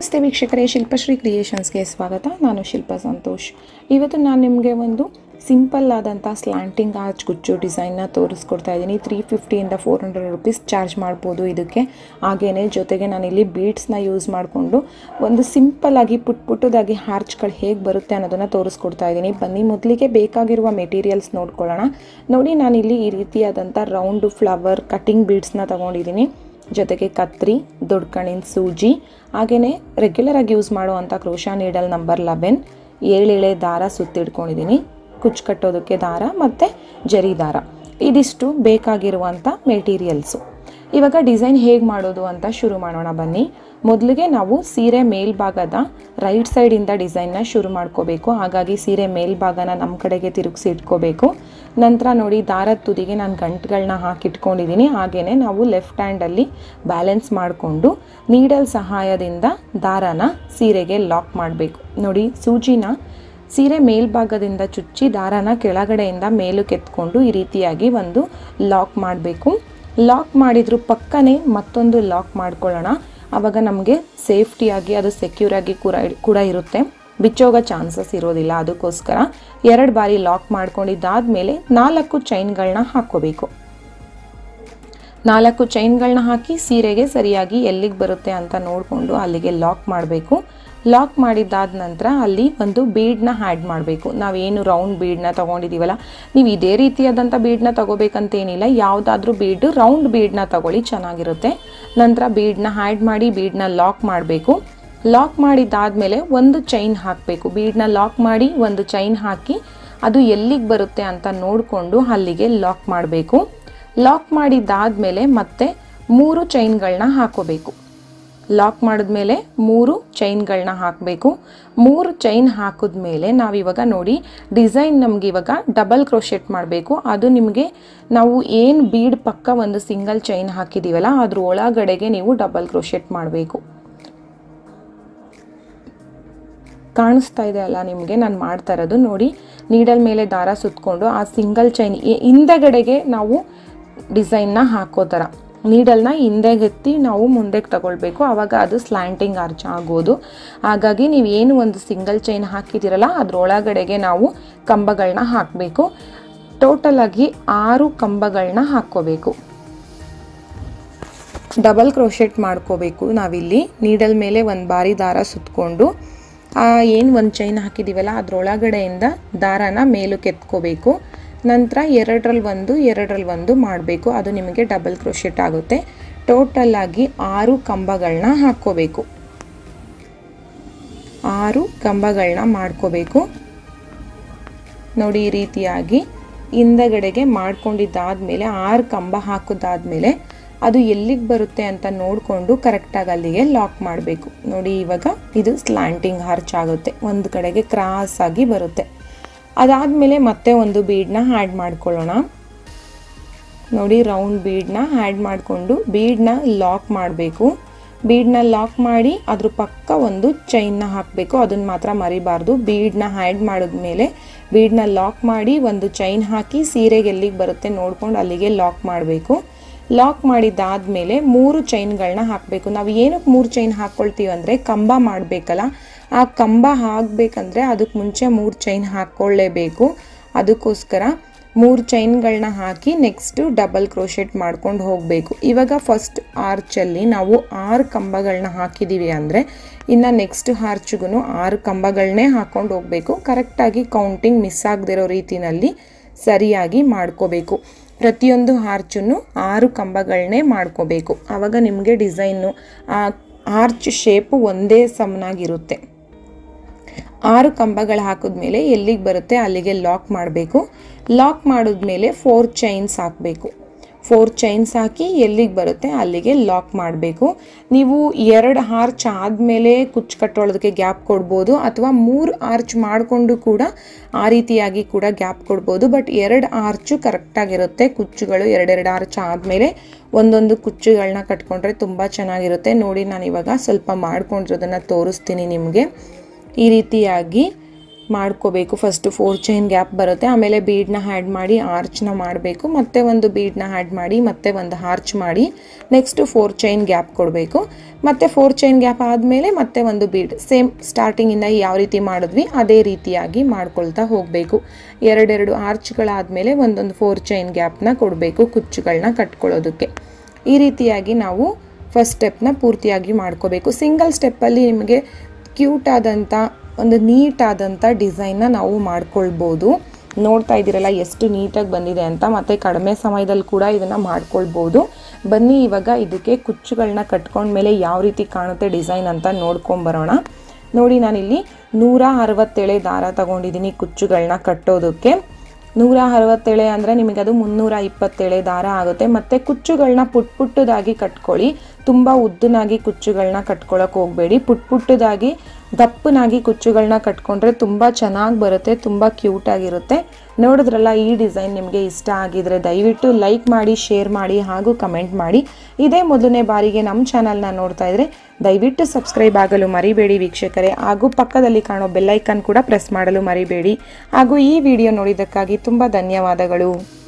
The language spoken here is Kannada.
ನಮಸ್ತೆ ವೀಕ್ಷಕರೇ ಶಿಲ್ಪಶ್ರೀ ಕ್ರಿಯೇಷನ್ಸ್ಗೆ ಸ್ವಾಗತ ನಾನು ಶಿಲ್ಪ ಸಂತೋಷ್ ಇವತ್ತು ನಾನು ನಿಮಗೆ ಒಂದು ಸಿಂಪಲ್ ಆದಂಥ ಸ್ಲ್ಯಾಂಟಿಂಗ್ ಆರ್ಚ್ ಗುಚ್ಚು ಡಿಸೈನ್ನ ತೋರಿಸ್ಕೊಡ್ತಾ ಇದ್ದೀನಿ ತ್ರೀ ಫಿಫ್ಟಿಯಿಂದ ಫೋರ್ ಹಂಡ್ರೆಡ್ ರುಪೀಸ್ ಚಾರ್ಜ್ ಮಾಡ್ಬೋದು ಇದಕ್ಕೆ ಹಾಗೆಯೇ ಜೊತೆಗೆ ನಾನಿಲ್ಲಿ ಬೀಡ್ಸ್ನ ಯೂಸ್ ಮಾಡಿಕೊಂಡು ಒಂದು ಸಿಂಪಲ್ ಆಗಿ ಪುಟ್ ಪುಟ್ಟದಾಗಿ ಹಾರ್ಚ್ಗಳು ಹೇಗೆ ಬರುತ್ತೆ ಅನ್ನೋದನ್ನು ತೋರಿಸ್ಕೊಡ್ತಾ ಇದ್ದೀನಿ ಬನ್ನಿ ಮೊದಲಿಗೆ ಬೇಕಾಗಿರುವ ಮೆಟೀರಿಯಲ್ಸ್ ನೋಡ್ಕೊಳ್ಳೋಣ ನೋಡಿ ನಾನಿಲ್ಲಿ ಈ ರೀತಿಯಾದಂಥ ರೌಂಡು ಫ್ಲವರ್ ಕಟಿಂಗ್ ಬೀಡ್ಸ್ನ ತೊಗೊಂಡಿದ್ದೀನಿ ಜೊತೆಗೆ ಕತ್ರಿ ದೊಡ್ಡ ಕಣ್ಣಿನ ಸೂಜಿ ಹಾಗೆಯೇ ರೆಗ್ಯುಲರಾಗಿ ಯೂಸ್ ಮಾಡುವಂಥ ಕ್ರೋಶಾ ನೀಡಲ್ ನಂಬರ್ ಲೆವೆನ್ ಏಳೆಳೆ ದಾರ ಸುತ್ತಿಡ್ಕೊಂಡಿದ್ದೀನಿ ಕುಚ್ಚು ಕಟ್ಟೋದಕ್ಕೆ ದಾರ ಮತ್ತು ಜರಿ ದಾರ ಇದಿಷ್ಟು ಬೇಕಾಗಿರುವಂಥ ಮೆಟೀರಿಯಲ್ಸು ಇವಾಗ ಡಿಸೈನ್ ಹೇಗೆ ಮಾಡೋದು ಅಂತ ಶುರು ಮಾಡೋಣ ಬನ್ನಿ ಮೊದಲಿಗೆ ನಾವು ಸೀರೆ ಮೇಲ್ಭಾಗದ ರೈಟ್ ಸೈಡಿಂದ ಡಿಸೈನ್ನ ಶುರು ಮಾಡ್ಕೋಬೇಕು ಹಾಗಾಗಿ ಸೀರೆ ಮೇಲ್ಭಾಗನ ನಮ್ಮ ಕಡೆಗೆ ತಿರುಗಿಸಿ ಇಟ್ಕೋಬೇಕು ನಂತರ ನೋಡಿ ದಾರದ ತುದಿಗೆ ನಾನು ಗಂಟುಗಳನ್ನ ಹಾಕಿಟ್ಕೊಂಡಿದ್ದೀನಿ ಹಾಗೆಯೇ ನಾವು ಲೆಫ್ಟ್ ಹ್ಯಾಂಡಲ್ಲಿ ಬ್ಯಾಲೆನ್ಸ್ ಮಾಡಿಕೊಂಡು ನೀಡಲ್ ಸಹಾಯದಿಂದ ದಾರನ ಸೀರೆಗೆ ಲಾಕ್ ಮಾಡಬೇಕು ನೋಡಿ ಸೂಜಿನ ಸೀರೆ ಮೇಲ್ಭಾಗದಿಂದ ಚುಚ್ಚಿ ದಾರನ ಕೆಳಗಡೆಯಿಂದ ಮೇಲಕ್ಕೆ ಎತ್ಕೊಂಡು ಈ ರೀತಿಯಾಗಿ ಒಂದು ಲಾಕ್ ಮಾಡಬೇಕು ಲಾಕ್ ಮಾಡಿದ್ರು ಪಕ್ಕನೇ ಮತ್ತೊಂದು ಲಾಕ್ ಮಾಡ್ಕೊಳ್ಳೋಣ ಆವಾಗ ನಮಗೆ ಸೇಫ್ಟಿಯಾಗಿ ಅದು ಸೆಕ್ಯೂರಾಗಿ ಕೂಡ ಕೂಡ ಇರುತ್ತೆ ಬಿಚ್ಚೋಗೋ ಚಾನ್ಸಸ್ ಇರೋದಿಲ್ಲ ಅದಕ್ಕೋಸ್ಕರ ಎರಡು ಬಾರಿ ಲಾಕ್ ಮಾಡ್ಕೊಂಡಿದ್ದಾದಮೇಲೆ ನಾಲ್ಕು ಚೈನ್ಗಳನ್ನ ಹಾಕ್ಕೋಬೇಕು ನಾಲ್ಕು ಚೈನ್ಗಳನ್ನ ಹಾಕಿ ಸೀರೆಗೆ ಸರಿಯಾಗಿ ಎಲ್ಲಿಗೆ ಬರುತ್ತೆ ಅಂತ ನೋಡಿಕೊಂಡು ಅಲ್ಲಿಗೆ ಲಾಕ್ ಮಾಡಬೇಕು ಲಾಕ್ ಮಾಡಿದ್ದಾದ ನಂತರ ಅಲ್ಲಿ ಒಂದು ಬೀಡನ್ನ ಹ್ಯಾಡ್ ಮಾಡಬೇಕು ನಾವೇನು ರೌಂಡ್ ಬೀಡನ್ನ ತೊಗೊಂಡಿದ್ದೀವಲ್ಲ ನೀವು ಇದೇ ರೀತಿಯಾದಂಥ ಬೀಡನ್ನ ತೊಗೋಬೇಕಂತೇನಿಲ್ಲ ಯಾವುದಾದ್ರೂ ಬೀಡ್ ರೌಂಡ್ ಬೀಡನ್ನ ತೊಗೊಳ್ಳಿ ಚೆನ್ನಾಗಿರುತ್ತೆ ನಂತರ ಬೀಡನ್ನ ಹ್ಯಾಡ್ ಮಾಡಿ ಬೀಡನ್ನ ಲಾಕ್ ಮಾಡಬೇಕು ಲಾಕ್ ಮಾಡಿದ್ದಾದಮೇಲೆ ಒಂದು ಚೈನ್ ಹಾಕಬೇಕು ಬೀಡನ್ನ ಲಾಕ್ ಮಾಡಿ ಒಂದು ಚೈನ್ ಹಾಕಿ ಅದು ಎಲ್ಲಿಗೆ ಬರುತ್ತೆ ಅಂತ ನೋಡಿಕೊಂಡು ಅಲ್ಲಿಗೆ ಲಾಕ್ ಮಾಡಬೇಕು ಲಾಕ್ ಮಾಡಿದ್ದಾದಮೇಲೆ ಮತ್ತೆ ಮೂರು ಚೈನ್ಗಳನ್ನ ಹಾಕೋಬೇಕು ಲಾಕ್ ಮಾಡಿದ್ಮೇಲೆ ಮೂರು ಚೈನ್ಗಳನ್ನ ಹಾಕಬೇಕು ಮೂರು ಚೈನ್ ಹಾಕಿದ್ಮೇಲೆ ನಾವಿವಾಗ ನೋಡಿ ಡಿಸೈನ್ ನಮ್ಗೆ ಇವಾಗ ಡಬಲ್ ಕ್ರೋಶೆಟ್ ಮಾಡಬೇಕು ಅದು ನಿಮಗೆ ನಾವು ಏನು ಬೀಡ್ ಪಕ್ಕ ಒಂದು ಸಿಂಗಲ್ ಚೈನ್ ಹಾಕಿದ್ದೀವಲ್ಲ ಅದ್ರ ಒಳಗಡೆಗೆ ನೀವು ಡಬಲ್ ಕ್ರೋಶೆಟ್ ಮಾಡಬೇಕು ಕಾಣಿಸ್ತಾ ಇದೆ ಅಲ್ಲ ನಿಮಗೆ ನಾನು ಮಾಡ್ತಾ ಇರೋದು ನೋಡಿ ನೀಡಲ್ ಮೇಲೆ ದಾರ ಸುತ್ತಕೊಂಡು ಆ ಸಿಂಗಲ್ ಚೈನ್ ಹಿಂದೆಗಡೆಗೆ ನಾವು ಡಿಸೈನ್ನ ಹಾಕೋ ಥರ ನೀಡಲ್ನ ಹಿಂದೆಗೆತ್ತಿ ನಾವು ಮುಂದಕ್ಕೆ ತಗೊಳ್ಬೇಕು ಆವಾಗ ಅದು ಸ್ಲ್ಯಾಂಟಿಂಗ್ ಆರ್ಚ್ ಆಗೋದು ಹಾಗಾಗಿ ನೀವು ಏನು ಒಂದು ಸಿಂಗಲ್ ಚೈನ್ ಹಾಕಿದ್ದೀರಲ್ಲ ಅದರೊಳಗಡೆಗೆ ನಾವು ಕಂಬಗಳನ್ನ ಹಾಕಬೇಕು ಟೋಟಲಾಗಿ ಆರು ಕಂಬಗಳನ್ನ ಹಾಕ್ಕೋಬೇಕು ಡಬಲ್ ಕ್ರೋಶೆಟ್ ಮಾಡ್ಕೋಬೇಕು ನಾವಿಲ್ಲಿ ನೀಡಲ್ ಮೇಲೆ ಒಂದು ಬಾರಿ ದಾರ ಸುತ್ತಕೊಂಡು ಏನು ಒಂದು ಚೈನ್ ಹಾಕಿದ್ದೀವಲ್ಲ ಅದರೊಳಗಡೆಯಿಂದ ದಾರಾನ ಮೇಲಕ್ಕೆ ಎತ್ಕೋಬೇಕು ನಂತರ ಎರಡರಲ್ಲಿ ಒಂದು ಎರಡರಲ್ಲಿ ಒಂದು ಮಾಡಬೇಕು ಅದು ನಿಮಗೆ ಡಬಲ್ ಕ್ರೋಶೆಟ್ ಆಗುತ್ತೆ ಟೋಟಲ್ ಆಗಿ ಆರು ಕಂಬಗಳನ್ನ ಹಾಕ್ಕೋಬೇಕು ಆರು ಕಂಬಗಳನ್ನ ಮಾಡ್ಕೋಬೇಕು ನೋಡಿ ಈ ರೀತಿಯಾಗಿ ಹಿಂದಗಡೆಗೆ ಮಾಡ್ಕೊಂಡಿದ್ದಾದಮೇಲೆ ಆರು ಕಂಬ ಹಾಕಿದಾದ್ಮೇಲೆ ಅದು ಎಲ್ಲಿಗೆ ಬರುತ್ತೆ ಅಂತ ನೋಡಿಕೊಂಡು ಕರೆಕ್ಟಾಗಿ ಅಲ್ಲಿಗೆ ಲಾಕ್ ಮಾಡಬೇಕು ನೋಡಿ ಇವಾಗ ಇದು ಸ್ಲ್ಯಾಂಟಿಂಗ್ ಹಾರ್ಚ್ ಆಗುತ್ತೆ ಒಂದು ಕಡೆಗೆ ಕ್ರಾಸ್ ಆಗಿ ಬರುತ್ತೆ ಅದಾದಮೇಲೆ ಮತ್ತೆ ಒಂದು ಬೀಡನ್ನ ಹ್ಯಾಡ್ ಮಾಡ್ಕೊಳ್ಳೋಣ ನೋಡಿ ರೌಂಡ್ ಬೀಡನ್ನ ಹ್ಯಾಡ್ ಮಾಡಿಕೊಂಡು ಬೀಡನ್ನ ಲಾಕ್ ಮಾಡಬೇಕು ಬೀಡನ್ನ ಲಾಕ್ ಮಾಡಿ ಅದ್ರ ಪಕ್ಕ ಒಂದು ಚೈನ್ನ ಹಾಕಬೇಕು ಅದನ್ನು ಮಾತ್ರ ಮರಿಬಾರ್ದು ಬೀಡನ್ನ ಹ್ಯಾಡ್ ಮಾಡಿದ್ಮೇಲೆ ಬೀಡನ್ನ ಲಾಕ್ ಮಾಡಿ ಒಂದು ಚೈನ್ ಹಾಕಿ ಸೀರೆಗೆ ಎಲ್ಲಿಗೆ ಬರುತ್ತೆ ನೋಡ್ಕೊಂಡು ಅಲ್ಲಿಗೆ ಲಾಕ್ ಮಾಡಬೇಕು ಲಾಕ್ ಮಾಡಿದ್ದಾದಮೇಲೆ ಮೂರು ಚೈನ್ಗಳನ್ನ ಹಾಕಬೇಕು ನಾವು ಏನಕ್ಕೆ ಮೂರು ಚೈನ್ ಹಾಕ್ಕೊಳ್ತೀವಿ ಅಂದರೆ ಕಂಬ ಮಾಡಬೇಕಲ್ಲ ಆ ಕಂಬ ಹಾಕಬೇಕಂದ್ರೆ ಅದಕ್ಕೆ ಮುಂಚೆ ಮೂರು ಚೈನ್ ಹಾಕ್ಕೊಳ್ಳೇಬೇಕು ಅದಕ್ಕೋಸ್ಕರ ಮೂರು ಚೈನ್ಗಳನ್ನ ಹಾಕಿ ನೆಕ್ಸ್ಟು ಡಬಲ್ ಕ್ರೋಶೆಟ್ ಮಾಡ್ಕೊಂಡು ಹೋಗಬೇಕು ಇವಾಗ ಫಸ್ಟ್ ಆರ್ಚಲ್ಲಿ ನಾವು ಆರು ಕಂಬಗಳನ್ನ ಹಾಕಿದ್ದೀವಿ ಅಂದರೆ ಇನ್ನು ನೆಕ್ಸ್ಟ್ ಆರ್ಚ್ಗೂ ಆರು ಕಂಬಗಳನ್ನೇ ಹಾಕ್ಕೊಂಡು ಹೋಗಬೇಕು ಕರೆಕ್ಟಾಗಿ ಕೌಂಟಿಂಗ್ ಮಿಸ್ ಆಗದಿರೋ ರೀತಿಯಲ್ಲಿ ಸರಿಯಾಗಿ ಮಾಡ್ಕೋಬೇಕು ಪ್ರತಿಯೊಂದು ಆರ್ಚನ್ನು ಆರು ಕಂಬಗಳನ್ನೇ ಮಾಡ್ಕೋಬೇಕು ಆವಾಗ ನಿಮಗೆ ಡಿಸೈನು ಆ ಆರ್ಚ್ ಶೇಪು ಒಂದೇ ಸಮನಾಗಿರುತ್ತೆ ಆರು ಕಂಬಗಳು ಹಾಕಿದ್ಮೇಲೆ ಎಲ್ಲಿಗೆ ಬರುತ್ತೆ ಅಲ್ಲಿಗೆ ಲಾಕ್ ಮಾಡಬೇಕು ಲಾಕ್ ಮಾಡಿದ್ಮೇಲೆ ಫೋರ್ ಚೈನ್ಸ್ ಹಾಕಬೇಕು ಫೋರ್ ಚೈನ್ಸ್ ಹಾಕಿ ಎಲ್ಲಿಗೆ ಬರುತ್ತೆ ಅಲ್ಲಿಗೆ ಲಾಕ್ ಮಾಡಬೇಕು ನೀವು ಎರಡು ಆರ್ಚ್ ಆದಮೇಲೆ ಕುಚ್ಚು ಕಟ್ಟೋಳೋದಕ್ಕೆ ಗ್ಯಾಪ್ ಕೊಡ್ಬೋದು ಅಥವಾ ಮೂರು ಆರ್ಚ್ ಮಾಡಿಕೊಂಡು ಕೂಡ ಆ ರೀತಿಯಾಗಿ ಕೂಡ ಗ್ಯಾಪ್ ಕೊಡ್ಬೋದು ಬಟ್ ಎರಡು ಆರ್ಚು ಕರೆಕ್ಟಾಗಿರುತ್ತೆ ಕುಚ್ಚುಗಳು ಎರಡೆರಡು ಆರ್ಚ್ ಆದಮೇಲೆ ಒಂದೊಂದು ಕುಚ್ಚುಗಳನ್ನ ಕಟ್ಕೊಂಡ್ರೆ ತುಂಬ ಚೆನ್ನಾಗಿರುತ್ತೆ ನೋಡಿ ನಾನು ಇವಾಗ ಸ್ವಲ್ಪ ಮಾಡ್ಕೊಂಡಿರೋದನ್ನು ತೋರಿಸ್ತೀನಿ ನಿಮಗೆ ಈ ರೀತಿಯಾಗಿ ಮಾಡ್ಕೋಬೇಕು ಫಸ್ಟು ಫೋರ್ ಚೈನ್ ಗ್ಯಾಪ್ ಬರುತ್ತೆ ಆಮೇಲೆ ಬೀಡನ್ನ ಹ್ಯಾಡ್ ಮಾಡಿ ಆರ್ಚ್ನ ಮಾಡಬೇಕು ಮತ್ತೆ ಒಂದು ಬೀಡನ್ನ ಹ್ಯಾಡ್ ಮಾಡಿ ಮತ್ತೆ ಒಂದು ಆರ್ಚ್ ಮಾಡಿ ನೆಕ್ಸ್ಟು ಫೋರ್ ಚೈನ್ ಗ್ಯಾಪ್ ಕೊಡಬೇಕು ಮತ್ತೆ ಫೋರ್ ಚೈನ್ ಗ್ಯಾಪ್ ಆದಮೇಲೆ ಮತ್ತೆ ಒಂದು ಬೀಡ್ ಸೇಮ್ ಸ್ಟಾರ್ಟಿಂಗಿಂದ ಯಾವ ರೀತಿ ಮಾಡಿದ್ವಿ ಅದೇ ರೀತಿಯಾಗಿ ಮಾಡ್ಕೊಳ್ತಾ ಹೋಗಬೇಕು ಎರಡೆರಡು ಆರ್ಚ್ಗಳಾದಮೇಲೆ ಒಂದೊಂದು ಫೋರ್ ಚೈನ್ ಗ್ಯಾಪ್ನ ಕೊಡಬೇಕು ಕುಚ್ಚುಗಳನ್ನ ಕಟ್ಕೊಳ್ಳೋದಕ್ಕೆ ಈ ರೀತಿಯಾಗಿ ನಾವು ಫಸ್ಟ್ ಸ್ಟೆಪ್ನ ಪೂರ್ತಿಯಾಗಿ ಮಾಡ್ಕೋಬೇಕು ಸಿಂಗಲ್ ಸ್ಟೆಪ್ಪಲ್ಲಿ ನಿಮಗೆ ಕ್ಯೂಟ್ ಆದಂಥ ಒಂದು ನೀಟ್ ಆದಂಥ ಡಿಸೈನ್ನ ನಾವು ಮಾಡ್ಕೊಳ್ಬೋದು ನೋಡ್ತಾ ಇದ್ದೀರಲ್ಲ ಎಷ್ಟು ನೀಟಾಗಿ ಬಂದಿದೆ ಅಂತ ಮತ್ತು ಕಡಿಮೆ ಸಮಯದಲ್ಲಿ ಕೂಡ ಇದನ್ನು ಮಾಡ್ಕೊಳ್ಬೋದು ಬನ್ನಿ ಇವಾಗ ಇದಕ್ಕೆ ಕುಚ್ಚುಗಳನ್ನ ಕಟ್ಕೊಂಡ್ಮೇಲೆ ಯಾವ ರೀತಿ ಕಾಣುತ್ತೆ ಡಿಸೈನ್ ಅಂತ ನೋಡ್ಕೊಂಬರೋಣ ನೋಡಿ ನಾನಿಲ್ಲಿ ನೂರ ಅರವತ್ತೇಳೆ ದಾರ ತಗೊಂಡಿದ್ದೀನಿ ಕುಚ್ಚುಗಳನ್ನ ಕಟ್ಟೋದಕ್ಕೆ ನೂರ ಅರವತ್ತೇಳೆ ಅಂದರೆ ನಿಮಗೆ ಅದು ಮುನ್ನೂರ ಇಪ್ಪತ್ತೇಳೆ ದಾರ ಆಗುತ್ತೆ ಮತ್ತು ಕುಚ್ಚುಗಳನ್ನ ಪುಟ್ ಪುಟ್ಟದಾಗಿ ಕಟ್ಕೊಳ್ಳಿ ತುಂಬ ಉದ್ದನಾಗಿ ಕುಚ್ಚುಗಳನ್ನ ಕಟ್ಕೊಳಕ್ಕೆ ಹೋಗಬೇಡಿ ಪುಟ್ ಪುಟ್ಟದಾಗಿ ದಪ್ಪನಾಗಿ ಕುಚ್ಚುಗಳನ್ನ ಕಟ್ಕೊಂಡ್ರೆ ತುಂಬ ಚೆನ್ನಾಗಿ ಬರುತ್ತೆ ತುಂಬ ಕ್ಯೂಟಾಗಿರುತ್ತೆ ನೋಡಿದ್ರಲ್ಲ ಈ ಡಿಸೈನ್ ನಿಮಗೆ ಇಷ್ಟ ಆಗಿದ್ರೆ ದಯವಿಟ್ಟು ಲೈಕ್ ಮಾಡಿ ಶೇರ್ ಮಾಡಿ ಹಾಗೂ ಕಮೆಂಟ್ ಮಾಡಿ ಇದೇ ಮೊದಲನೇ ಬಾರಿಗೆ ನಮ್ಮ ಚಾನಲ್ನ ನೋಡ್ತಾ ಇದ್ರೆ ದಯವಿಟ್ಟು ಸಬ್ಸ್ಕ್ರೈಬ್ ಆಗಲು ಮರಿಬೇಡಿ ವೀಕ್ಷಕರೇ ಹಾಗೂ ಪಕ್ಕದಲ್ಲಿ ಕಾಣೋ ಬೆಲ್ಲೈಕನ್ ಕೂಡ ಪ್ರೆಸ್ ಮಾಡಲು ಮರಿಬೇಡಿ ಹಾಗೂ ಈ ವಿಡಿಯೋ ನೋಡಿದ್ದಕ್ಕಾಗಿ ತುಂಬ ಧನ್ಯವಾದಗಳು